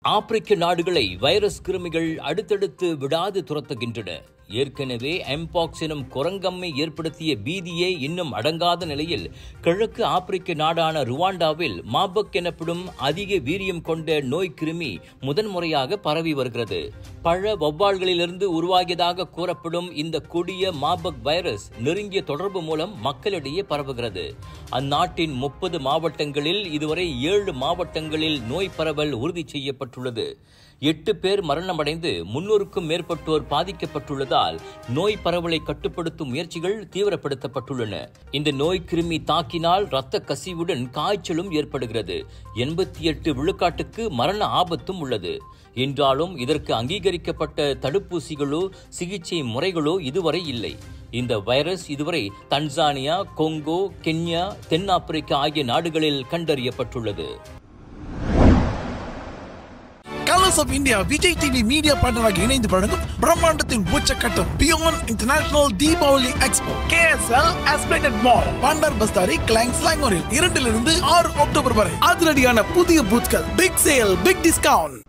ஆப்பிரிக்க நாடுகளை வைரஸ் கிருமிகள் அடுத்தடுத்து விடாது துரத்துகின்றன ஏற்கனவே எம்பாக்ஸ் எனும் குரங்கம்மை ஏற்படுத்திய பீதியே இன்னும் அடங்காத நிலையில் கிழக்கு ஆப்பிரிக்க நாடான ருவாண்டாவில் மாபக் எனப்படும் அதிக வீரியம் கொண்ட நோய் கிருமி முதன்முறையாக பரவி வருகிறது பழ வௌவால்களிலிருந்து உருவாகியதாக கூறப்படும் இந்த கொடிய மாபக் வைரஸ் நெருங்கிய தொடர்பு மூலம் மக்களிடையே பரவுகிறது அந்நாட்டின் முப்பது மாவட்டங்களில் இதுவரை ஏழு மாவட்டங்களில் நோய் பரவல் உறுதி செய்யப்பட்டுள்ளது எட்டு பேர் மரணமடைந்து முன்னூறுக்கும் மேற்பட்டோர் பாதிக்கப்பட்டுள்ளதால் நோய் பரவலை கட்டுப்படுத்தும் முயற்சிகள் தீவிரப்படுத்தப்பட்டுள்ளன இந்த நோய் கிருமி தாக்கினால் இரத்த கசிவுடன் காய்ச்சலும் ஏற்படுகிறது எண்பத்தி எட்டு விழுக்காட்டுக்கு மரண ஆபத்தும் உள்ளது என்றாலும் இதற்கு அங்கீகரிக்கப்பட்ட தடுப்பூசிகளோ சிகிச்சை முறைகளோ இதுவரை இல்லை இந்த வைரஸ் இதுவரை தன்சானியா கொங்கோ கென்யா தென்னாப்பிரிக்கா ஆகிய நாடுகளில் கண்டறியப்பட்டுள்ளது Colors of India Vijay TV media பார்ட்னராக இணைந்து வழங்கும் பிரம்மாண்டத்தின் உச்சக்கட்டம் beyond international Deepavali expo KSL ஆஸ்பிரேட்டட் மால் பாண்டர் பஸ்தாரி கிளாங் ஸ்லாங்கோரில் இரண்டிலிருந்து ஆறு அக்டோபர் வரை அதிரடியான புதிய பூத்கள் பிக் சேல் பிக் டிஸ்கவுண்ட்